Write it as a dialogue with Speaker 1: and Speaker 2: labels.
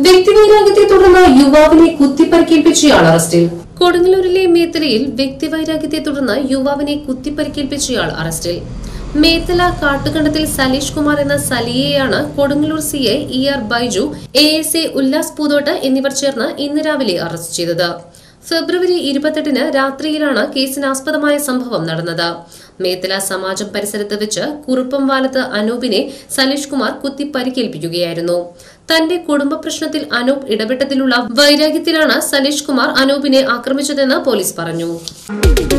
Speaker 1: വ്യക്തിവൈരാഗ്യത്തെ തുടർന്ന് യുവാവിനെ കുത്തിപ്പരിക്കേൽപ്പിച്ചയാൾ അറസ്റ്റിൽ കൊടുങ്ങല്ലൂരിലെ മേത്തലയിൽ വ്യക്തിവൈരാഗ്യത്തെ തുടർന്ന് യുവാവിനെ കുത്തിപ്പരിക്കേൽപ്പിച്ചയാൾ അറസ്റ്റിൽ മേത്തല കാട്ടുകണ്ടത്തിൽ സലീഷ് കുമാർ എന്ന സലിയെയാണ് Kodungallur C I E R Baiju A S A Ullas Poothott എന്നിവർ ചേർന്ന് ഇന്ന് രാവിലെ അറസ്റ്റ് ചെയ്തത് ഫെബ്രുവരി ഇരുപത്തെട്ടിന് രാത്രിയിലാണ് കേസിനാസ്പദമായ സംഭവം നടന്നത് മേത്തല സമാജം പരിസരത്ത് വെച്ച് കുറുപ്പം വാലത്ത് അനൂപിനെ സലീഷ് കുമാർ കുത്തി പരിക്കേൽപ്പിക്കുകയായിരുന്നു തന്റെ കുടുംബ പ്രശ്നത്തിൽ അനൂപ് ഇടപെട്ടതിലുള്ള വൈരാഗ്യത്തിലാണ് സലീഷ് കുമാർ അനൂപിനെ ആക്രമിച്ചതെന്ന് പോലീസ് പറഞ്ഞു